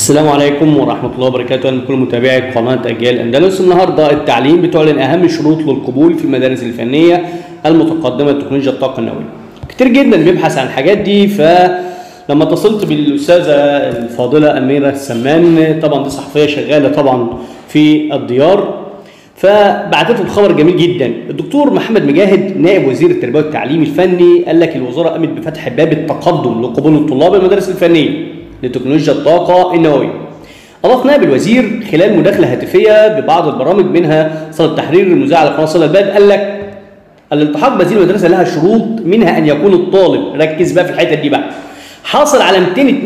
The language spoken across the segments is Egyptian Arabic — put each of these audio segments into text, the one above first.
السلام عليكم ورحمة الله وبركاته أهلا بكل متابعي قناة أجيال أندلس النهاردة التعليم بتعلن أهم الشروط للقبول في المدارس الفنية المتقدمة لتكنولوجيا الطاقة النووية كتير جدا بيبحث عن الحاجات دي فلما اتصلت بالأستاذة الفاضلة أميرة السمان طبعا دي صحفية شغالة طبعا في الديار فبعتت له خبر جميل جدا الدكتور محمد مجاهد نائب وزير التربيه والتعليم الفني قال لك الوزاره قامت بفتح باب التقدم لقبول الطلاب المدارس الفنيه لتكنولوجيا الطاقه النوويه اضاف نائب الوزير خلال مداخله هاتفيه ببعض البرامج منها صاله التحرير المذاعه على قناه صاله البلد قال لك الالتحاق بهذه المدرسه لها شروط منها ان يكون الطالب ركز بقى في الحته دي بقى حاصل على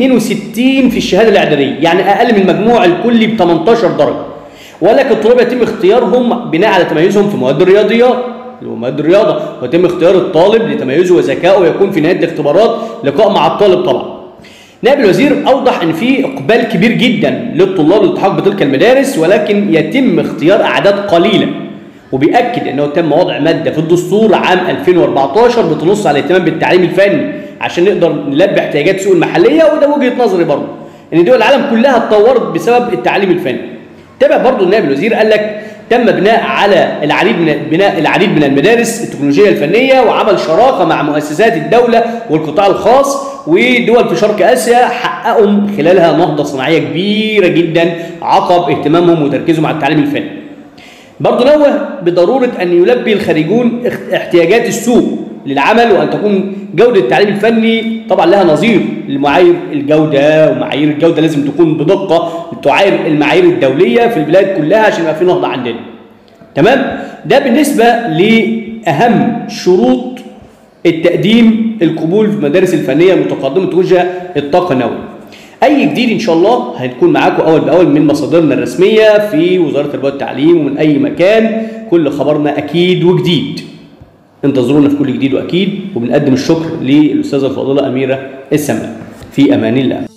262 في الشهاده الاعداديه يعني اقل من المجموع الكلي ب 18 درجه ولكن الطلاب يتم اختيارهم بناء على تميزهم في مواد الرياضيات اللي هو مواد الرياضه ويتم اختيار الطالب لتميزه وذكائه ويكون في نهايه الاختبارات لقاء مع الطالب طبعا. نائب الوزير اوضح ان في اقبال كبير جدا للطلاب للالتحاق بتلك المدارس ولكن يتم اختيار اعداد قليله وبيأكد انه تم وضع ماده في الدستور عام 2014 بتنص على الاهتمام بالتعليم الفني عشان نقدر نلبي احتياجات السوق المحليه وده وجهه نظري برضه ان دول العالم كلها اتطورت بسبب التعليم الفني. تابع برضه النائب الوزير قال لك تم بناء على العديد من بناء العديد من المدارس التكنولوجيه الفنيه وعمل شراكه مع مؤسسات الدوله والقطاع الخاص ودول في شرق اسيا حققوا خلالها نهضه صناعيه كبيره جدا عقب اهتمامهم وتركيزهم على التعليم الفني. برضه نوه بضروره ان يلبي الخريجون احتياجات السوق للعمل وان تكون جوده التعليم الفني طبعا لها نظير لمعايير الجوده ومعايير الجوده لازم تكون بدقه تعاير المعايير الدوليه في البلاد كلها عشان يبقى في نهضه عندنا. تمام؟ ده بالنسبه لاهم شروط التقديم القبول في المدارس الفنيه المتقدمه تكنولوجيا الطاقه النوويه. اي جديد ان شاء الله هنكون معاكم اول باول من مصادرنا الرسميه في وزاره التربيه والتعليم ومن اي مكان كل خبرنا اكيد وجديد. انتظرونا في كل جديد واكيد وبنقدم الشكر للاستاذه الفاضله اميره السمان في امان الله